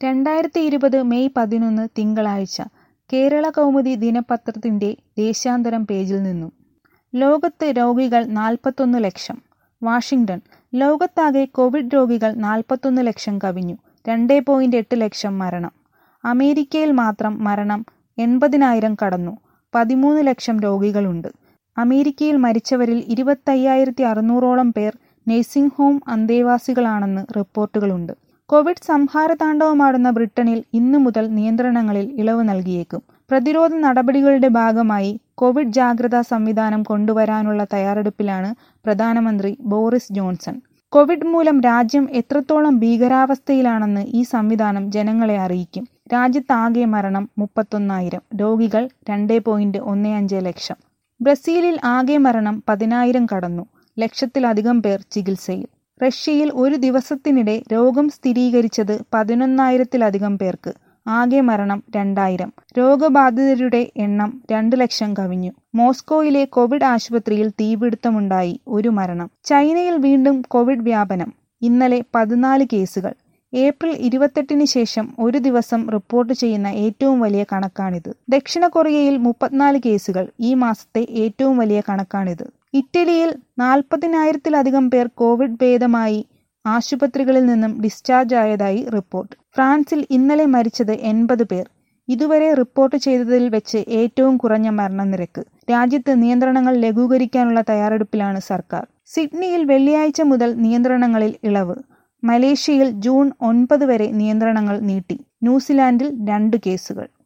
രണ്ടായിരത്തി ഇരുപത് മെയ് പതിനൊന്ന് തിങ്കളാഴ്ച കേരളകൗമുദി ദിനപത്രത്തിന്റെ ദേശാന്തരം പേജിൽ നിന്നും ലോകത്ത് രോഗികൾ നാൽപ്പത്തൊന്ന് ലക്ഷം വാഷിംഗ്ടൺ ലോകത്താകെ കോവിഡ് രോഗികൾ നാൽപ്പത്തൊന്ന് ലക്ഷം കവിഞ്ഞു രണ്ടേ പോയിന്റ് എട്ട് ലക്ഷം മരണം അമേരിക്കയിൽ മാത്രം മരണം എൺപതിനായിരം കടന്നു പതിമൂന്ന് ലക്ഷം രോഗികളുണ്ട് അമേരിക്കയിൽ മരിച്ചവരിൽ ഇരുപത്തയ്യായിരത്തി അറുന്നൂറോളം പേർ നഴ്സിംഗ് ഹോം അന്തേവാസികളാണെന്ന് റിപ്പോർട്ടുകളുണ്ട് കോവിഡ് സംഹാരതാണ്ഡവമാടുന്ന ബ്രിട്ടനിൽ ഇന്നു മുതൽ നിയന്ത്രണങ്ങളിൽ ഇളവ് നൽകിയേക്കും പ്രതിരോധ നടപടികളുടെ ഭാഗമായി കോവിഡ് ജാഗ്രതാ സംവിധാനം കൊണ്ടുവരാനുള്ള തയ്യാറെടുപ്പിലാണ് പ്രധാനമന്ത്രി ബോറിസ് ജോൺസൺ കോവിഡ് മൂലം രാജ്യം എത്രത്തോളം ഭീകരാവസ്ഥയിലാണെന്ന് ഈ സംവിധാനം ജനങ്ങളെ അറിയിക്കും രാജ്യത്താകെ മരണം മുപ്പത്തൊന്നായിരം രോഗികൾ രണ്ടേ പോയിന്റ് ഒന്ന് അഞ്ച് ലക്ഷം ബ്രസീലിൽ ആകെ മരണം പതിനായിരം കടന്നു ലക്ഷത്തിലധികം പേർ ചികിത്സയിൽ റഷ്യയിൽ ഒരു ദിവസത്തിനിടെ രോഗം സ്ഥിരീകരിച്ചത് പതിനൊന്നായിരത്തിലധികം പേർക്ക് ആകെ മരണം രണ്ടായിരം രോഗബാധിതരുടെ എണ്ണം രണ്ട് ലക്ഷം കവിഞ്ഞു മോസ്കോയിലെ കോവിഡ് ആശുപത്രിയിൽ തീപിടുത്തമുണ്ടായി ഒരു മരണം ചൈനയിൽ വീണ്ടും കോവിഡ് വ്യാപനം ഇന്നലെ പതിനാല് കേസുകൾ ഏപ്രിൽ ഇരുപത്തെട്ടിന് ശേഷം ഒരു ദിവസം റിപ്പോർട്ട് ചെയ്യുന്ന ഏറ്റവും വലിയ കണക്കാണിത് ദക്ഷിണ കൊറിയയിൽ മുപ്പത്തിനാല് കേസുകൾ ഈ മാസത്തെ ഏറ്റവും വലിയ കണക്കാണിത് ഇറ്റലിയിൽ നാൽപ്പതിനായിരത്തിലധികം പേർ കോവിഡ് ഭേദമായി ആശുപത്രികളിൽ നിന്നും ഡിസ്ചാർജ് ആയതായി റിപ്പോർട്ട് ഫ്രാൻസിൽ ഇന്നലെ മരിച്ചത് എൺപത് പേർ ഇതുവരെ റിപ്പോർട്ട് ചെയ്തതിൽ വെച്ച് ഏറ്റവും കുറഞ്ഞ മരണനിരക്ക് രാജ്യത്ത് നിയന്ത്രണങ്ങൾ ലഘൂകരിക്കാനുള്ള തയ്യാറെടുപ്പിലാണ് സർക്കാർ സിഡ്നിയിൽ വെള്ളിയാഴ്ച മുതൽ നിയന്ത്രണങ്ങളിൽ ഇളവ് മലേഷ്യയിൽ ജൂൺ ഒൻപത് വരെ നിയന്ത്രണങ്ങൾ നീട്ടി ന്യൂസിലാൻഡിൽ രണ്ട് കേസുകൾ